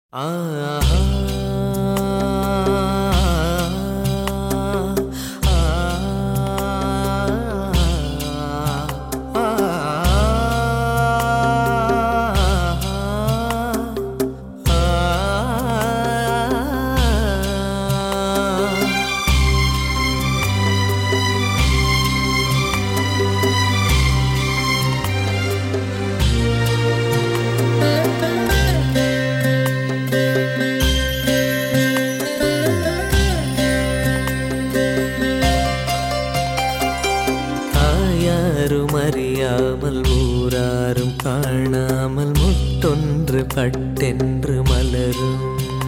தாயாரும் அறியாமல் ஊராரும் காணாமல் முட்டொன்று பட்டென்று மலரும்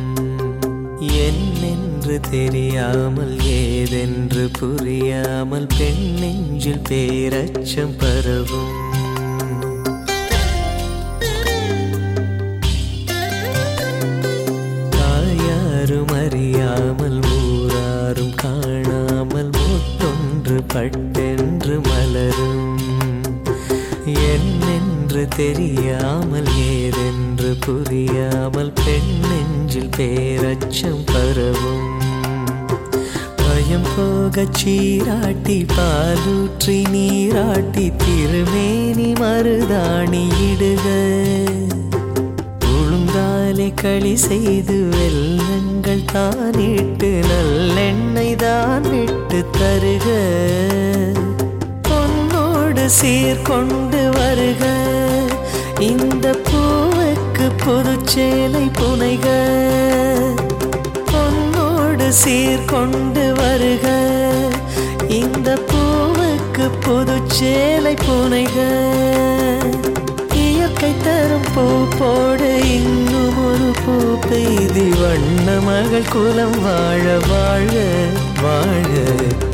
என்னென்று தெரியாமல் ஏதென்று புரியாமல் பெண் நெஞ்சில் பேரச்சம் பரவும் தாயாரும் அறியாமல் ஊராரும் காணாமல் முட்டொன்று பட்டென்று மலரும் என்னென்று தெரியாமல் ஏதென்று புரியாமல் பெண் நெஞ்சில் பேரச்சம் பரவும் பயம் போகச் சீராட்டி பாலூற்றி நீராட்டி திருமேனி மருதாணி இடுக உளுந்தாலே களி செய்து வெள்ளங்கள் தானிட்டு நல்லெண்ணெய் தான் விட்டு தருக பொன்னோடு சீர்கொண்டு வருக இந்த பூவுக்கு புதுச்சேலை புனைக பொன்னோடு சீர்கொண்டு வருக இந்த பூவுக்கு புதுச்சேலை புனைக இயற்கை தரும் பூ போடு இன்னும் ஒரு பூ பெய்தி வண்ண மகள் குலம் வாழ வாழ வாழ